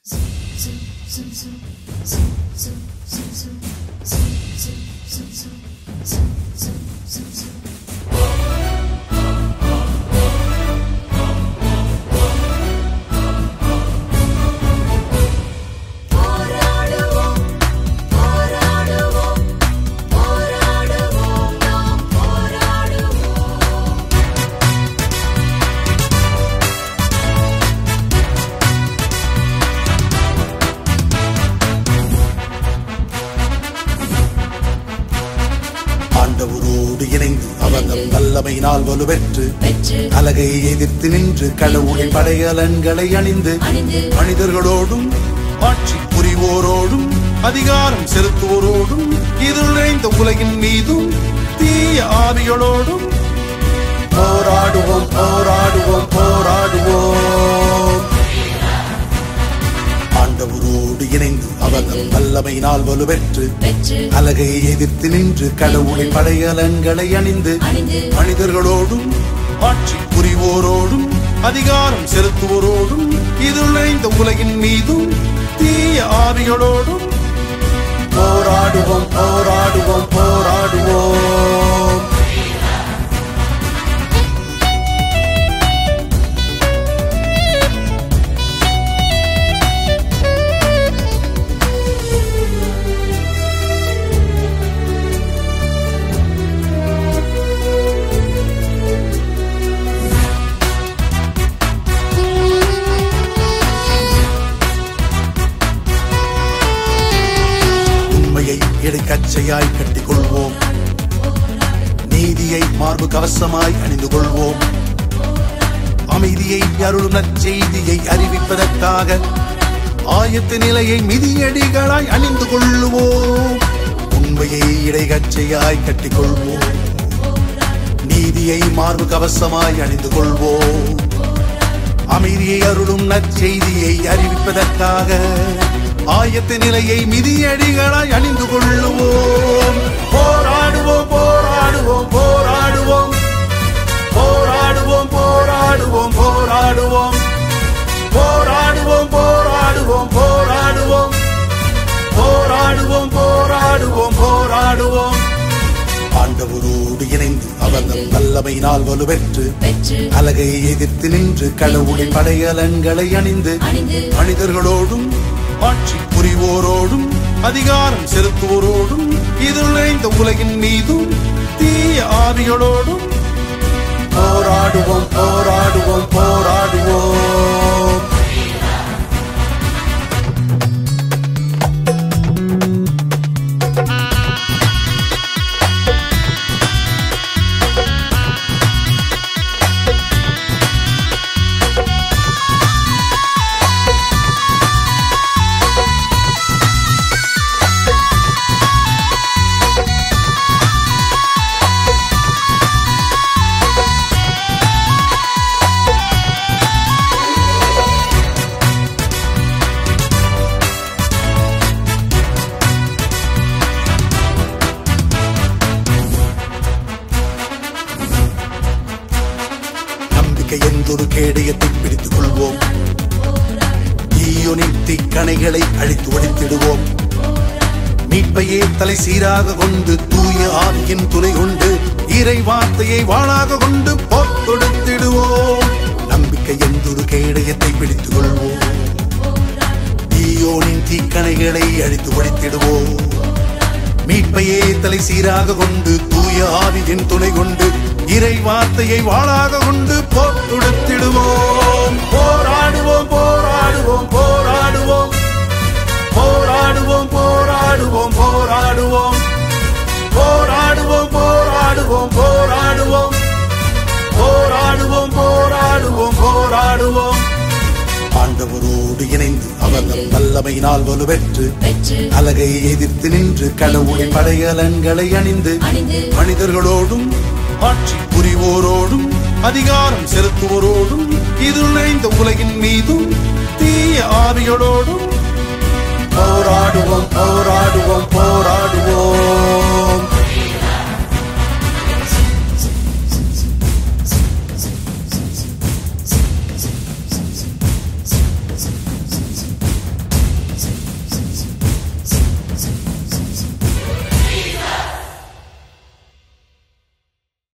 போராடுவோம் போராடுவோம் போராடுவோம் நாம் போராடுவோம் ஆண்டவரோடு இணைந்து அவர்கள் வல்லமையினால் வலுப்பெற்று வெற்று அலகை எதிர்த்து நின்று கடவுளின் படையலன்களை அணிந்து அணிந்து மனிதர்களோடும் ஆட்சி புரிவோரோடும் அதிகாரம் செலுத்துவோரோடும் இருள் நிறைந்த உலகின் மீதும் தீய ஆவிகளோடும் போராடுவோம் போராடுவோம் போராடுவோம் ஆண்டவரோடு இணைந்து அவர்கள் வல்லமையினால் வலுப்பெற்று வெற்று அலகை எதிர்த்து நின்று கடவுளின் படையலன்களை அணிந்து அணிந்து மனிதர்களோடும் ஆட்சி புரிவோரோடும் அதிகாரம் செலுத்துவோரோடும் இருள் நிறைந்த உலகின் மீதும் தீய ஆவிகளோடும் போராடுவோம் போராடுவோம் போராடுவோம் உண்மையை இடைக்கச்சையாய் கட்டிக் கொள்வோம் நீதியை மார்பு கவசமாய் அணிந்து கொள்வோம் அமைதியை அருளும் நற்செய்தியை அறிவிப்பதற்காக ஆயத்த நிலையை மிதியடிகளாய் அணிந்து கொள்ளுவோம் உண்மையை இடைக்கச்சையாய் கட்டிக் கொள்வோம் நீதியை மார்பு கவசமாய் அணிந்து கொள்வோம் அமைதியை அருளும் நற்செய்தியை அறிவிப்பதற்காக ஆயத்த நிலையை மிதியடிகளாய் அணிந்து கொள்ளுவோம் போராடுவோம் போராடுவோம் போராடுவோம் போராடுவோம் போராடுவோம் போராடுவோம் போராடுவோம் போராடுவோம் போராடுவோம் போராடுவோம் போராடுவோம் போராடுவோம் ஆண்டவரோடு இணைந்து அவர்கள் வல்லமையினால் வலுப்பெற்று வெற்று அலகை எதிர்த்து நின்று கடவுளின் படையலன்களை அணிந்து அணிந்து மனிதர்களோடும் ஆட்சி புரிவோரோடும் அதிகாரம் செலுத்துவோரோடும் இருள் நிறைந்த உலகின் மீதும் தீய ஆவிகளோடும் போராடுவோம் போராடுவோம் போராடுவோம் நம்பிக்கை என்றொரு கேடயத்தை பிடித்துக் கொள்வோம் தீயோனின் தீக்கணைகளை அழித்து ஒழித்திடுவோம் மீட்பையே தலை சீராக கொண்டு தூய ஆவியின் துணை கொண்டு இறை வார்த்தையை வாளாக கொண்டு போத்தொடுத்திடுவோம் நம்பிக்கை என்றொரு கேடயத்தை பிடித்துக் கொள்வோம் தீயோனின் தீக்கணைகளை அழித்து ஒழித்திடுவோம் மீட்பையே தலை சீராக கொண்டு தூய ஆவியின் துணை கொண்டு இறை வார்த்தையை வாளாக கொண்டு போட்டுடுத்திடுவோம் போராடுவோம் போராடுவோம் போராடுவோம் போராடுவோம் போராடுவோம் போராடுவோம் போராடுவோம் போராடுவோம் போராடுவோம் போராடுவோம் போராடுவோம் போராடுவோம் ஆண்டவரோடு இணைந்து அவர்கள் வல்லமையினால் வலுப்பெற்று வெற்று அலகை எதிர்த்து நின்று கடவுளின் படையலன்களை அணிந்து அணிந்து மனிதர்களோடும் ஆட்சி புரிவோரோடும் அதிகாரம் செலுத்துவோரோடும் இருள் நிறைந்த உலகின் மீதும் தீய ஆவிகளோடும் போராடுவோம் போராடுவோம் போராடுவோம்